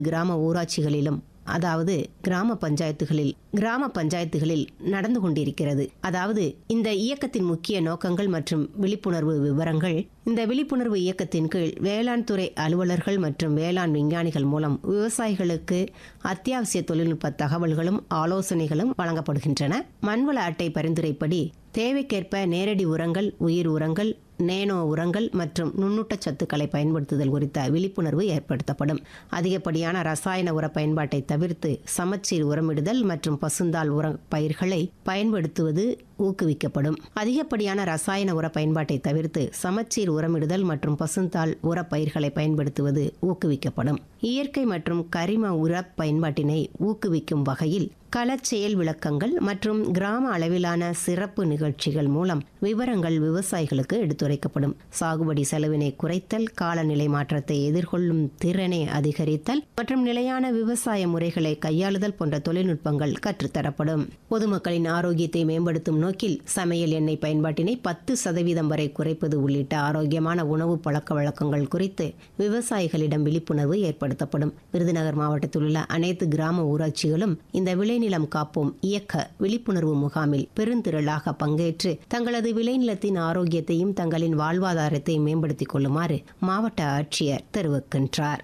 கிராம ஊராட்சிகளிலும் அதாவது கிராம பஞ்சாயத்துகளில் கிராம பஞ்சாயத்துகளில் நடந்து கொண்டிருக்கிறது அதாவது இந்த இயக்கத்தின் முக்கிய நோக்கங்கள் மற்றும் விழிப்புணர்வு விவரங்கள் இந்த விழிப்புணர்வு இயக்கத்தின் கீழ் வேளாண் துறை அலுவலர்கள் மற்றும் வேளாண் விஞ்ஞானிகள் மூலம் விவசாயிகளுக்கு அத்தியாவசிய தொழில்நுட்ப தகவல்களும் ஆலோசனைகளும் வழங்கப்படுகின்றன மண்வள அட்டை பரிந்துரைப்படி தேவைக்கேற்ப நேரடி உரங்கள் உயிர் உரங்கள் நேனோ உரங்கள் மற்றும் நுண்ணூட்ட சத்துக்களை பயன்படுத்துதல் குறித்த விழிப்புணர்வு ஏற்படுத்தப்படும் அதிகப்படியான ரசாயன உர பயன்பாட்டை தவிர்த்து சமச்சீர் உரமிடுதல் மற்றும் பசுந்தாள் உர பயிர்களை பயன்படுத்துவது ஊக்குவிக்கப்படும் அதிகப்படியான ரசாயன உர பயன்பாட்டை தவிர்த்து சமச்சீர் உரமிடுதல் மற்றும் பசுந்தாள் உர பயிர்களை பயன்படுத்துவது ஊக்குவிக்கப்படும் இயற்கை மற்றும் கரிம உர பயன்பாட்டினை ஊக்குவிக்கும் வகையில் களச்செயல் விளக்கங்கள் மற்றும் கிராம அளவிலான சிறப்பு நிகழ்ச்சிகள் மூலம் விவரங்கள் விவசாயிகளுக்கு எடுத்துரைக்கப்படும் சாகுபடி செலவினை குறைத்தல் காலநிலை மாற்றத்தை எதிர்கொள்ளும் திறனை அதிகரித்தல் மற்றும் நிலையான விவசாய முறைகளை கையாளுதல் போன்ற தொழில்நுட்பங்கள் கற்றுத்தரப்படும் பொதுமக்களின் ஆரோக்கியத்தை மேம்படுத்தும் நோக்கில் சமையல் எண்ணெய் பயன்பாட்டினை பத்து சதவீதம் வரை குறைப்பது உள்ளிட்ட ஆரோக்கியமான உணவு பழக்க வழக்கங்கள் குறித்து விவசாயிகளிடம் விழிப்புணர்வு ஏற்படுத்தப்படும் விருதுநகர் மாவட்டத்தில் உள்ள அனைத்து கிராம ஊராட்சிகளும் இந்த விளைநிலம் காப்போம் இயக்க விழிப்புணர்வு முகாமில் பெருந்திரளாக பங்கேற்று தங்களது விளைநிலத்தின் ஆரோக்கியத்தையும் தங்களின் வாழ்வாதாரத்தையும் மேம்படுத்திக் கொள்ளுமாறு மாவட்ட ஆட்சியர் தெரிவிக்கின்றார்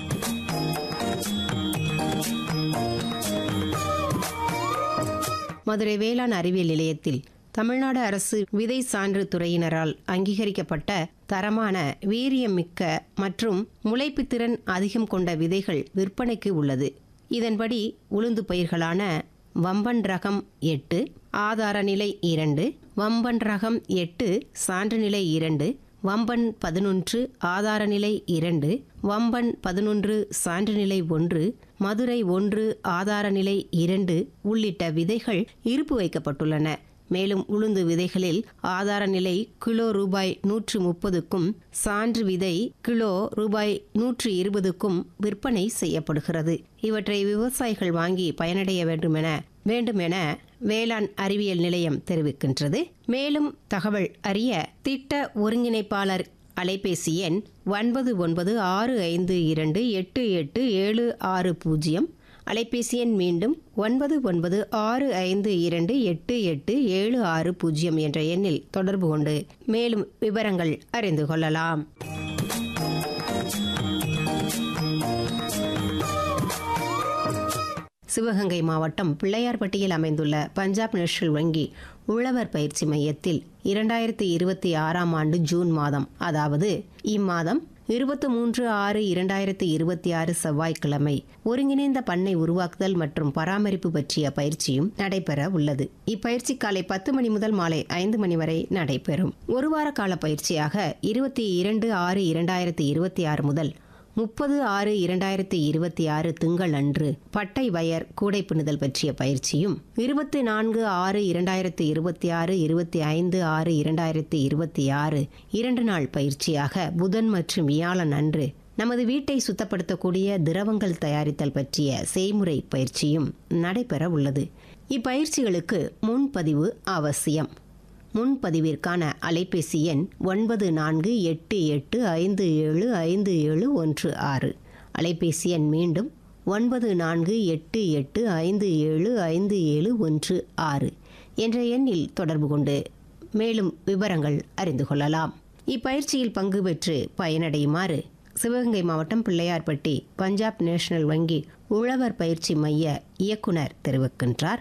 மதுரை வேளாண் அறிவியல் நிலையத்தில் தமிழ்நாடு அரசு விதை சான்று துறையினரால் அங்கீகரிக்கப்பட்ட தரமான வீரியமிக்க மற்றும் முளைப்புத்திறன் அதிகம் கொண்ட விதைகள் விற்பனைக்கு உள்ளது இதன்படி உளுந்து பயிர்களான வம்பன் ரகம் எட்டு ஆதார நிலை இரண்டு வம்பன் ரகம் எட்டு சான்று நிலை இரண்டு வம்பன் பதினொன்று ஆதார நிலை இரண்டு வம்பன் பதினொன்று சான்று நிலை ஒன்று மதுரை ஒன்று ஆதார நிலை இரண்டு உள்ளிட்ட விதைகள் இருப்பு வைக்கப்பட்டுள்ளன மேலும் உளுந்து விதைகளில் ஆதார நிலை கிலோ ரூபாய் நூற்று முப்பதுக்கும் சான்று விதை கிலோ ரூபாய் நூற்று இருபதுக்கும் விற்பனை செய்யப்படுகிறது இவற்றை விவசாயிகள் வாங்கி பயனடைய வேண்டுமென வேண்டுமென வேளாண் அறிவியல் நிலையம் தெரிவிக்கின்றது மேலும் தகவல் அறிய திட்ட ஒருங்கிணைப்பாளர் அலைபேசி எண் ஒன்பது ஒன்பது ஆறு ஐந்து இரண்டு எட்டு எட்டு ஏழு ஆறு பூஜ்ஜியம் அலைபேசி எண் மீண்டும் ஒன்பது ஒன்பது ஆறு ஐந்து இரண்டு எட்டு எட்டு ஏழு ஆறு பூஜ்ஜியம் என்ற எண்ணில் தொடர்பு கொண்டு மேலும் விவரங்கள் அறிந்து கொள்ளலாம் சிவகங்கை மாவட்டம் பிள்ளையார்பட்டியில் அமைந்துள்ள பஞ்சாப் நேஷனல் வங்கி உழவர் பயிற்சி மையத்தில் இரண்டாயிரத்தி இருபத்தி ஆறாம் ஆண்டு ஜூன் மாதம் அதாவது இம்மாதம் இருபத்தி மூன்று ஆறு இரண்டாயிரத்தி இருபத்தி ஆறு செவ்வாய்க்கிழமை ஒருங்கிணைந்த பண்ணை உருவாக்குதல் மற்றும் பராமரிப்பு பற்றிய பயிற்சியும் நடைபெற உள்ளது இப்பயிற்சி காலை பத்து மணி முதல் மாலை ஐந்து மணி வரை நடைபெறும் ஒரு வார கால பயிற்சியாக இருபத்தி இரண்டு ஆறு இரண்டாயிரத்தி இருபத்தி ஆறு முதல் முப்பது ஆறு இரண்டாயிரத்தி இருபத்தி ஆறு திங்கள் அன்று பட்டை வயர் கூடை பின்னுதல் பற்றிய பயிற்சியும் இருபத்தி நான்கு ஆறு இரண்டாயிரத்தி இருபத்தி ஆறு இருபத்தி ஐந்து ஆறு இரண்டாயிரத்தி இருபத்தி ஆறு இரண்டு நாள் பயிற்சியாக புதன் மற்றும் வியாழன் அன்று நமது வீட்டை சுத்தப்படுத்தக்கூடிய திரவங்கள் தயாரித்தல் பற்றிய செய்முறை பயிற்சியும் நடைபெற உள்ளது இப்பயிற்சிகளுக்கு முன்பதிவு அவசியம் முன்பதிவிற்கான அலைபேசி எண் ஒன்பது நான்கு எட்டு எட்டு ஐந்து ஏழு ஐந்து ஏழு ஒன்று ஆறு அலைபேசி எண் மீண்டும் ஒன்பது நான்கு எட்டு எட்டு ஐந்து ஏழு ஐந்து ஏழு ஒன்று ஆறு என்ற எண்ணில் தொடர்பு கொண்டு மேலும் விவரங்கள் அறிந்து கொள்ளலாம் இப்பயிற்சியில் பங்கு பெற்று பயனடையுமாறு சிவகங்கை மாவட்டம் பிள்ளையார்பட்டி பஞ்சாப் நேஷனல் வங்கி உழவர் பயிற்சி மைய இயக்குனர் தெரிவிக்கின்றார்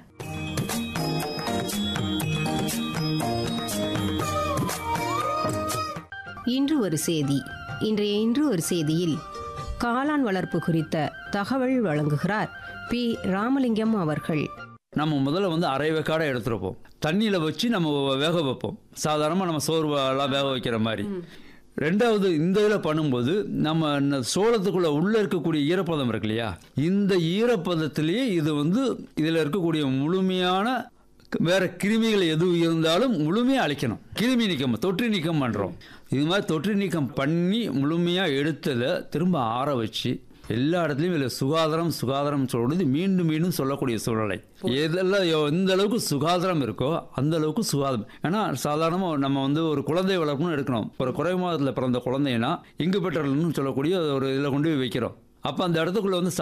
இன்று ஒரு செய்தி இன்றைய இன்று ஒரு செய்தியில் காளான் வளர்ப்பு குறித்த தகவல் வழங்குகிறார் பி ராமலிங்கம் அவர்கள் நம்ம முதல்ல வந்து அரை வேக்காடை எடுத்துருப்போம் தண்ணியில் வச்சு நம்ம வேக வைப்போம் சாதாரணமாக நம்ம சோர்வெல்லாம் வேக வைக்கிற மாதிரி ரெண்டாவது இந்த இதில் பண்ணும்போது நம்ம இந்த சோளத்துக்குள்ள உள்ளே இருக்கக்கூடிய ஈரப்பதம் இருக்கு இல்லையா இந்த ஈரப்பதத்திலேயே இது வந்து இதில் இருக்கக்கூடிய முழுமையான வேற கிருமிகள் எதுவும் இருந்தாலும் முழுமையாக அழிக்கணும் கிருமி நீக்கம் தொற்று நீக்கம் பண்ணுறோம் இது மாதிரி தொற்று நீக்கம் பண்ணி முழுமையாக எடுத்ததை திரும்ப ஆற வச்சு எல்லா இடத்துலையும் இதில் சுகாதாரம் சுகாதாரம் சொல்றது மீண்டும் மீண்டும் சொல்லக்கூடிய சூழ்நிலை எதெல்லாம் எவ்- எந்த அளவுக்கு சுகாதாரம் இருக்கோ அந்த அளவுக்கு சுகாதாரம் ஏன்னா சாதாரணமாக நம்ம வந்து ஒரு குழந்தை வளர்க்கணும்னு எடுக்கணும் ஒரு குறை மாதத்தில் பிறந்த குழந்தைன்னா இங்கு பெற்றல்னு சொல்லக்கூடிய ஒரு இதில் கொண்டு போய் வைக்கிறோம் அப்போ அந்த இடத்துக்குள்ள வந்து